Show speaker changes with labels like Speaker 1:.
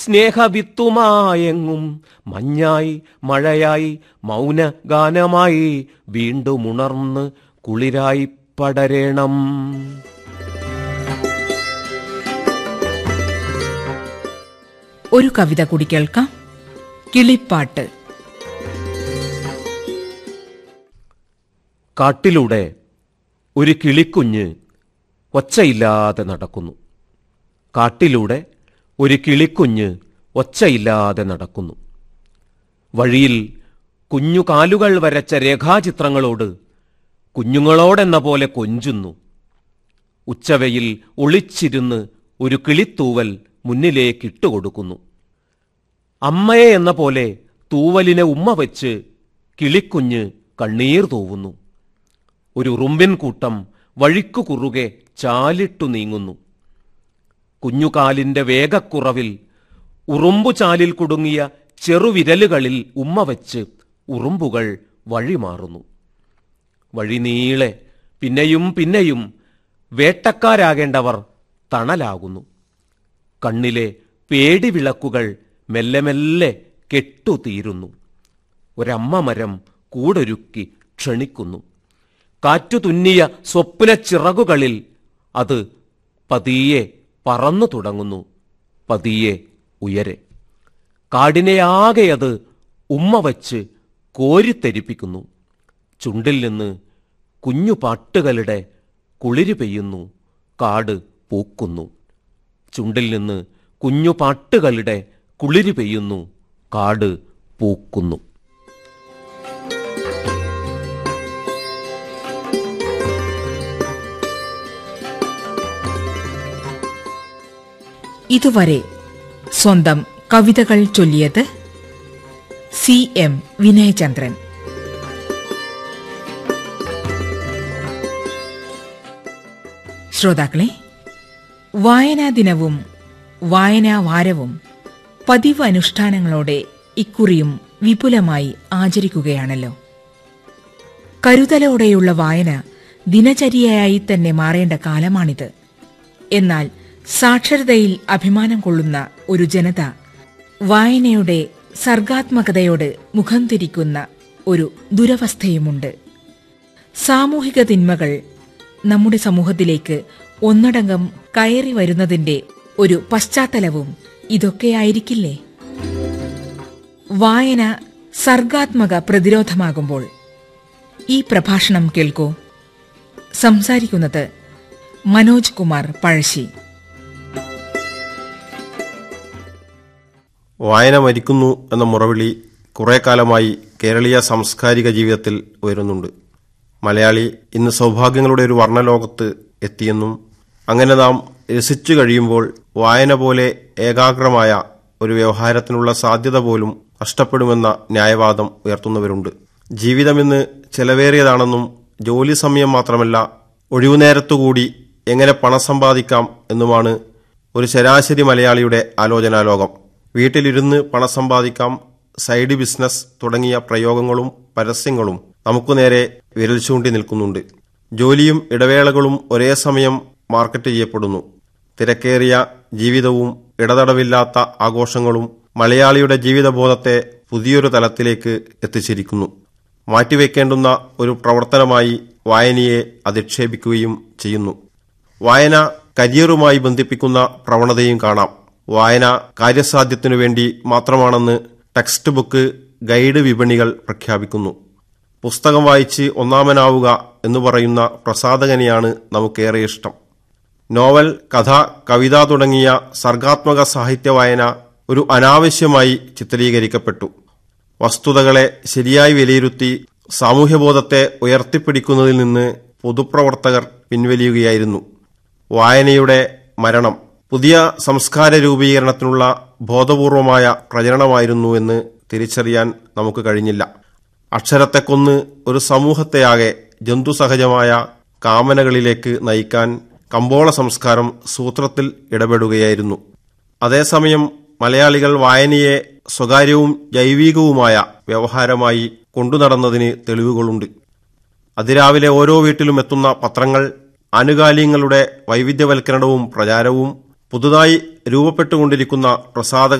Speaker 1: സ്നേഹവിത്തുമായെങ്ങും മഞ്ഞായി മഴയായി മൗനഗാനമായി വീണ്ടും ഉണർന്ന് കുളിരായി പടരണം
Speaker 2: ഒരു കവിത കൂടി കേൾക്കാം കിളിപ്പാട്ട്
Speaker 1: കാട്ടിലൂടെ ഒരു കിളിക്കുഞ്ഞ് ഒച്ചയില്ലാതെ നടക്കുന്നു കാട്ടിലൂടെ ഒരു കിളിക്കുഞ്ഞ് ഒച്ചയില്ലാതെ നടക്കുന്നു വഴിയിൽ കുഞ്ഞു കാലുകൾ വരച്ച രേഖാചിത്രങ്ങളോട് കുഞ്ഞുങ്ങളോടെന്ന പോലെ കൊഞ്ചുന്നു ഉച്ചവയിൽ ഒളിച്ചിരുന്ന് ഒരു കിളിത്തൂവൽ മുന്നിലേക്ക് ഇട്ടുകൊടുക്കുന്നു അമ്മയെ എന്ന പോലെ തൂവലിനെ ഉമ്മ വെച്ച് കിളിക്കുഞ്ഞ് കണ്ണീർ തൂവുന്നു ഒരു ഉറുമ്പിൻ കൂട്ടം വഴിക്കു കുറുകെ ചാലിട്ടു നീങ്ങുന്നു കുഞ്ഞുകാലിന്റെ വേഗക്കുറവിൽ ഉറുമ്പുചാലിൽ കുടുങ്ങിയ ചെറുവിരലുകളിൽ ഉമ്മ വെച്ച് ഉറുമ്പുകൾ വഴിമാറുന്നു വഴി നീളെ പിന്നെയും പിന്നെയും വേട്ടക്കാരാകേണ്ടവർ തണലാകുന്നു കണ്ണിലെ പേടിവിളക്കുകൾ മെല്ലെ മെല്ലെ കെട്ടുതീരുന്നു ഒരമ്മ മരം കൂടൊരുക്കി ക്ഷണിക്കുന്നു കാറ്റു തുന്നിയ സ്വപ്ന ചിറകുകളിൽ അത് പതിയെ പറന്നു തുടങ്ങുന്നു പതിയെ ഉയരെ കാടിനെയാകെ അത് ഉമ്മ വച്ച് കോരിത്തെരിപ്പിക്കുന്നു ചുണ്ടിൽ നിന്ന് കുഞ്ഞു പാട്ടുകളുടെ കുളിര് പെയ്യുന്നു കാട് പൂക്കുന്നു ചുണ്ടിൽ നിന്ന് കുഞ്ഞു പാട്ടുകളുടെ കുളിര് പെയ്യുന്നു കാട് പൂക്കുന്നു
Speaker 2: ഇതുവരെ സ്വന്തം കവിതകൾ ചൊല്ലിയത് സി എം വിനയചന്ദ്രൻ ശ്രോതാക്കളെ വായനാ ദിനവും വായനാ വാരവും പതിവ് അനുഷ്ഠാനങ്ങളോടെ ഇക്കുറിയും വിപുലമായി ആചരിക്കുകയാണല്ലോ കരുതലോടെയുള്ള വായന ദിനചര്യയായി തന്നെ മാറേണ്ട കാലമാണിത് എന്നാൽ സാക്ഷരതയിൽ അഭിമാനം കൊള്ളുന്ന ഒരു ജനത വായനയുടെ സർഗാത്മകതയോട് മുഖം തിരിക്കുന്ന ഒരു ദുരവസ്ഥയുമുണ്ട് സാമൂഹിക തിന്മകൾ നമ്മുടെ സമൂഹത്തിലേക്ക് ഒന്നടങ്കം കയറി വരുന്നതിന്റെ ഒരു പശ്ചാത്തലവും ഇതൊക്കെയായിരിക്കില്ലേ വായന സർഗാത്മക പ്രതിരോധമാകുമ്പോൾ ഈ പ്രഭാഷണം കേൾക്കൂ സംസാരിക്കുന്നത് മനോജ് കുമാർ പഴശ്ശി
Speaker 3: വായന മരിക്കുന്നു എന്ന മുറവിളി കുറെ കാലമായി കേരളീയ സാംസ്കാരിക ജീവിതത്തിൽ ഉയരുന്നുണ്ട് മലയാളി ഇന്ന് സൗഭാഗ്യങ്ങളുടെ ഒരു വർണ്ണലോകത്ത് എത്തിയെന്നും അങ്ങനെ നാം രസിച്ചു കഴിയുമ്പോൾ വായന പോലെ ഏകാഗ്രമായ ഒരു വ്യവഹാരത്തിനുള്ള സാധ്യത പോലും നഷ്ടപ്പെടുമെന്ന ന്യായവാദം ഉയർത്തുന്നവരുണ്ട് ജീവിതമിന്ന് ചെലവേറിയതാണെന്നും ജോലി സമയം മാത്രമല്ല ഒഴിവുനേരത്തുകൂടി എങ്ങനെ പണം സമ്പാദിക്കാം എന്നുമാണ് ഒരു ശരാശരി മലയാളിയുടെ ആലോചനാലോകം വീട്ടിലിരുന്ന് പണം സമ്പാദിക്കാം സൈഡ് ബിസിനസ് തുടങ്ങിയ പ്രയോഗങ്ങളും പരസ്യങ്ങളും നമുക്കു നേരെ വിരൽ ചൂണ്ടി നിൽക്കുന്നുണ്ട് ജോലിയും ഇടവേളകളും ഒരേ സമയം മാർക്കറ്റ് ചെയ്യപ്പെടുന്നു തിരക്കേറിയ ജീവിതവും ഇടതടവില്ലാത്ത ആഘോഷങ്ങളും മലയാളിയുടെ ജീവിതബോധത്തെ പുതിയൊരു തലത്തിലേക്ക് എത്തിച്ചിരിക്കുന്നു മാറ്റിവെക്കേണ്ടുന്ന ഒരു പ്രവർത്തനമായി വായനയെ അധിക്ഷേപിക്കുകയും ചെയ്യുന്നു വായന കരിയറുമായി ബന്ധിപ്പിക്കുന്ന പ്രവണതയും കാണാം വായന കാര്യസാധ്യത്തിനു വേണ്ടി മാത്രമാണെന്ന് ടെക്സ്റ്റ് ബുക്ക് ഗൈഡ് വിപണികൾ പ്രഖ്യാപിക്കുന്നു പുസ്തകം വായിച്ച് ഒന്നാമനാവുക എന്ന് പറയുന്ന പ്രസാധകനെയാണ് നമുക്കേറെ ഇഷ്ടം നോവൽ കഥ കവിത തുടങ്ങിയ സർഗാത്മക സാഹിത്യ വായന ഒരു അനാവശ്യമായി ചിത്രീകരിക്കപ്പെട്ടു വസ്തുതകളെ ശരിയായി വിലയിരുത്തി സാമൂഹ്യബോധത്തെ ഉയർത്തിപ്പിടിക്കുന്നതിൽ നിന്ന് പൊതുപ്രവർത്തകർ പിൻവലിയുകയായിരുന്നു വായനയുടെ മരണം പുതിയ സംസ്കാര രൂപീകരണത്തിനുള്ള ബോധപൂർവമായ പ്രചരണമായിരുന്നു എന്ന് തിരിച്ചറിയാൻ നമുക്ക് കഴിഞ്ഞില്ല അക്ഷരത്തെ കൊന്ന് ഒരു സമൂഹത്തെയാകെ ജന്തുസഹജമായ കാമനകളിലേക്ക് നയിക്കാൻ കമ്പോള സംസ്കാരം സൂത്രത്തിൽ ഇടപെടുകയായിരുന്നു അതേസമയം മലയാളികൾ വായനയെ സ്വകാര്യവും ജൈവികവുമായ വ്യവഹാരമായി കൊണ്ടുനടന്നതിന് തെളിവുകളുണ്ട് അതിരാവിലെ ഓരോ വീട്ടിലും എത്തുന്ന പത്രങ്ങൾ ആനുകാലികങ്ങളുടെ വൈവിധ്യവൽക്കരണവും പ്രചാരവും പുതുതായി രൂപപ്പെട്ടുകൊണ്ടിരിക്കുന്ന പ്രസാധക